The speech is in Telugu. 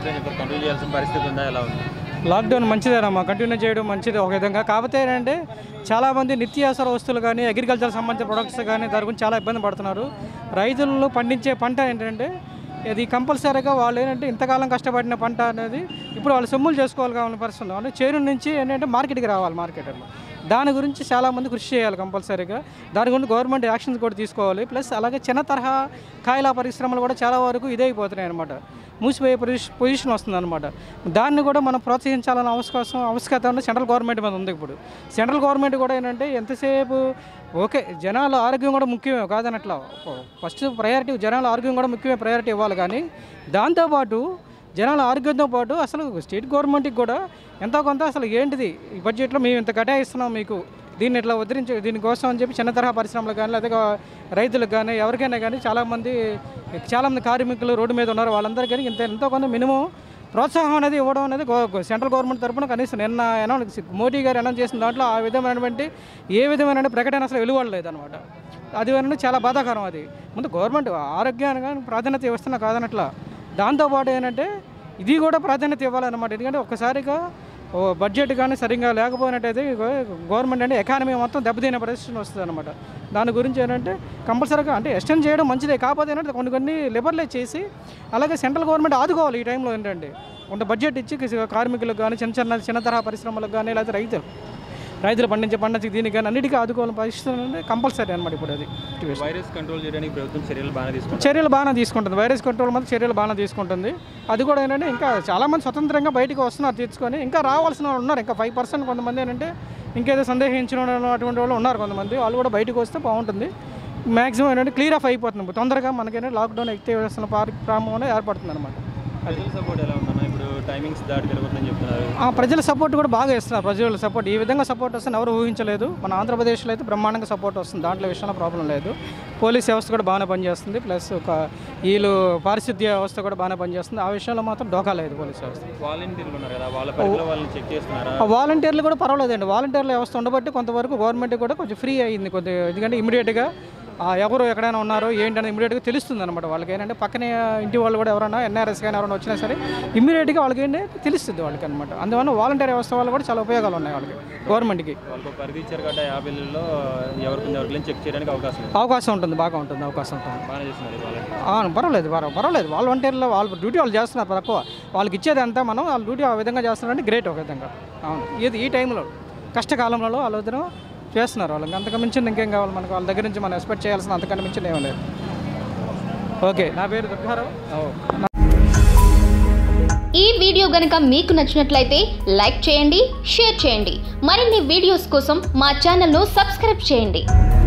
లాక్డౌన్ ఇప్పుడు కంట్రోల్ చేయాల్సిన పరిస్థితి ఉందా ఎలా ఉంది లాక్డౌన్ మంచిదేనమ్మా కంటిన్యూ చేయడం మంచిది ఒక విధంగా కాకపోతే ఏంటంటే చాలామంది నిత్యావసర వస్తువులు కానీ అగ్రికల్చర్ సంబంధించిన ప్రొడక్ట్స్ కానీ దాని గురించి చాలా ఇబ్బంది పడుతున్నారు రైతులు పండించే పంట ఏంటంటే ఇది కంపల్సరీగా వాళ్ళు ఏంటంటే ఇంతకాలం కష్టపడిన పంట అనేది ఇప్పుడు వాళ్ళు సొమ్ములు చేసుకోవాలి కావాలని పరిస్థితి ఉంది. అంటే చేను నుంచి ఏంటంటే మార్కెట్కి రావాలి మార్కెట్ దాని గురించి చాలామంది కృషి చేయాలి కంపల్సరీగా దాని గురించి గవర్నమెంట్ యాక్షన్స్ కూడా తీసుకోవాలి ప్లస్ అలాగే చిన్న తరహా కాయల పరిశ్రమలు కూడా చాలా వరకు ఇదే అయిపోతున్నాయి అనమాట మూసిపోయే పొజిషన్ పొజిషన్ వస్తుంది అనమాట దాన్ని కూడా మనం ప్రోత్సహించాలన్న అవకాశం ఆవశ్యకత ఉన్న సెంట్రల్ గవర్నమెంట్ మీద ఉంది ఇప్పుడు సెంట్రల్ గవర్నమెంట్ కూడా ఏంటంటే ఎంతసేపు ఓకే జనాల ఆరోగ్యం కూడా ముఖ్యమే కాదనట్లా ఫస్ట్ ప్రయారిటీ జనాల ఆరోగ్యం కూడా ముఖ్యమే ప్రయారిటీ ఇవ్వాలి కానీ దాంతోపాటు జనాల ఆరోగ్యంతో పాటు అసలు స్టేట్ గవర్నమెంట్కి కూడా ఎంతో కొంత అసలు ఏంటిది ఈ బడ్జెట్లో మేము ఇంత కేటాయిస్తున్నాం మీకు దీన్ని ఇట్లా ఉద్ధరించే దీనికోసం అని చెప్పి చిన్న తరహా పరిశ్రమలకు కానీ లేదా రైతులకు కానీ ఎవరికైనా కానీ చాలామంది చాలామంది కార్మికులు రోడ్డు మీద ఉన్నారు వాళ్ళందరికీ కానీ ఇంత ఎంతో కొంత మినిమం ప్రోత్సాహం అనేది ఇవ్వడం అనేది గో- గో- సెంట్రల్ గవర్నమెంట్ తరపున కనీసం నిన్న అనౌన్స్ మోడీ గారు అనౌన్స్ చేసిన దాంట్లో ఆ విధమైనటువంటి ఏ విధమైన ప్రకటన అసలు వెలువడలేదు అనమాట అది అనేది చాలా బాధాకరం అది ముందు గవర్నమెంట్ ఆరోగ్యానికి ప్రాధాన్యత ఇస్తున్నా కాదనట్లా దాంతోపాటు ఏంటంటే ఇది కూడా ప్రాధాన్యత ఇవ్వాలన్నమాట ఎందుకంటే ఒక్కసారిగా ఓ బడ్జెట్ కానీ సరిగ్గా లేకపోయినట్టయితే గవర్నమెంట్ అంటే ఎకానమీ మొత్తం దెబ్బతినే పరిస్థితి వస్తుంది అనమాట దాని గురించి ఏంటంటే కంపల్సరీగా అంటే ఎక్స్టెండ్ చేయడం మంచిదే కాకపోతే ఏంటంటే కొన్ని కొన్ని లిబర్లైజ్ చేసి అలాగే సెంట్రల్ గవర్నమెంట్ ఆదుకోవాలి ఈ టైంలో ఏంటంటే కొంత బడ్జెట్ ఇచ్చి కార్మికులకు కానీ చిన్న చిన్న చిన్న తరహా పరిశ్రమలకు కానీ లేకపోతే రైతులు రైతులు పండించే పండించే దీనికి కానీ అన్నిటికీ ఆదుకోవాలని పరిస్థితి అనేది కంపల్సరీ అనమాట ఇప్పుడు అది situation. వైరస్ కంట్రోల్ చేయడానికి ప్రభుత్వం చర్యలు బాగానే తీసుకుంటుంది చర్యలు బాగానే తీసుకుంటుంది వైరస్ కంట్రోల్ మీద చర్యలు బాగానే తీసుకుంటుంది అది కూడా ఏంటంటే ఇంకా చాలామంది స్వతంత్రంగా బయటకు వస్తున్నారు తెచ్చుకొని ఇంకా రావాల్సిన వాళ్ళు ఉన్నారు ఇంకా ఫైవ్ పర్సెంట్ కొంతమంది ఏంటంటే ఇంకేదో సందేహించిన వాళ్ళు అటువంటి వాళ్ళు ఉన్నారు కొంతమంది వాళ్ళు కూడా బయటకు వస్తే బాగుంటుంది మ్యాక్సిమం ఏంటంటే క్లియర్ ఆఫ్ అయిపోతుంది తొందరగా మనకేంటంటే లాక్డౌన్ ఎక్తే వేస్తున్న ప్రారంభం అనేది ఏర్పడుతుంది అనమాట ప్రజల సపోర్ట్ ఎలా ఉందన్న ఇప్పుడు టైమింగ్స్ దాటి తిరగొద్దని చెప్తున్నారు ఆ ప్రజల సపోర్ట్ కూడా బాగా ఇస్తున్నారు ప్రజల సపోర్ట్ ఈ విధంగా సపోర్ట్ వస్తుంది ఎవరు ఊహించలేదు మన ఆంధ్రప్రదేశ్లో అయితే బ్రహ్మాండంగా సపోర్ట్ వస్తుంది దాంట్లో విషయంలో ప్రాబ్లం లేదు పోలీస్ వ్యవస్థ కూడా బాగానే పనిచేస్తుంది ప్లస్ ఒక వీళ్ళు పారిశుద్ధ్య వ్యవస్థ కూడా బాగానే పనిచేస్తుంది ఆ విషయంలో మాత్రం డోకా లేదు పోలీస్ వ్యవస్థ వాలంటీర్లు ఉన్నారు కదా వాళ్ళ పరిధిలో వాళ్ళని చెక్ చేస్తున్నారా ఆ వాలంటీర్లు కూడా పర్వాలేదండి వాలంటీర్ల వ్యవస్థ ఉండబట్టి కొంతవరకు గవర్నమెంట్ కూడా కొంచెం ఫ్రీ అయ్యింది కొద్దిగా ఎందుకంటే ఇమీడియట్గా ఎవరు ఎక్కడైనా ఉన్నారో ఏంటనేది ఇమీడియట్గా తెలుస్తుంది అనమాట వాళ్ళకి ఏంటంటే పక్కనే ఇంటి వాళ్ళు కూడా ఎవరైనా ఎన్ఆర్ఎస్ కానీ ఎవరైనా వచ్చినా సరే ఇమీడియట్గా వాళ్ళకి ఏంటంటే తెలుస్తుంది వాళ్ళకి అనమాట అందువల్ల వాలంటీర్ వ్యవస్థ వల్ల కూడా చాలా ఉపయోగాలు ఉన్నాయి వాళ్ళకి గవర్నమెంట్కి వాళ్ళకు ఒక పరిధి ఇచ్చారు కాబట్టి యాభైలలో ఎవరికి ఎవరికి చెక్ చేయడానికి అవకాశం లేదు అవకాశం ఉంటుంది బాగా ఉంటుంది అవకాశం ఉంటుంది బాగానే చేస్తున్నారు ఈ వాలంటీర్ ఆ, పర్వాలేదు పర్వ- పర్వాలేదు వాలంటీర్లో వాళ్ళ డ్యూటీ వాళ్ళు చేస్తున్నారు తక్కువ వాళ్ళకి ఇచ్చేది అంతా మనం వాళ్ళ డ్యూటీ ఆ విధంగా చేస్తున్నారంటే గ్రేట్ ఒక విధంగా అవును ఇది ఈ టైంలో కష్టకాలంలో వాళ్ళ వద్దన చేస్తున్నారు వాళ్ళకి అంతకు మించింది ఇంకేం కావాలి మనకు వాళ్ళ దగ్గర నుంచి మనం ఎక్స్పెక్ట్ చేయాల్సిన అంతకంటే మించింది ఏమీ లేదు ఓకే నా పేరు దుర్గారావు ఈ వీడియో గనుక మీకు నచ్చినట్లయితే లైక్ చేయండి షేర్ చేయండి మరిన్ని వీడియోస్ కోసం మా ఛానల్ను సబ్స్క్రైబ్ చేయండి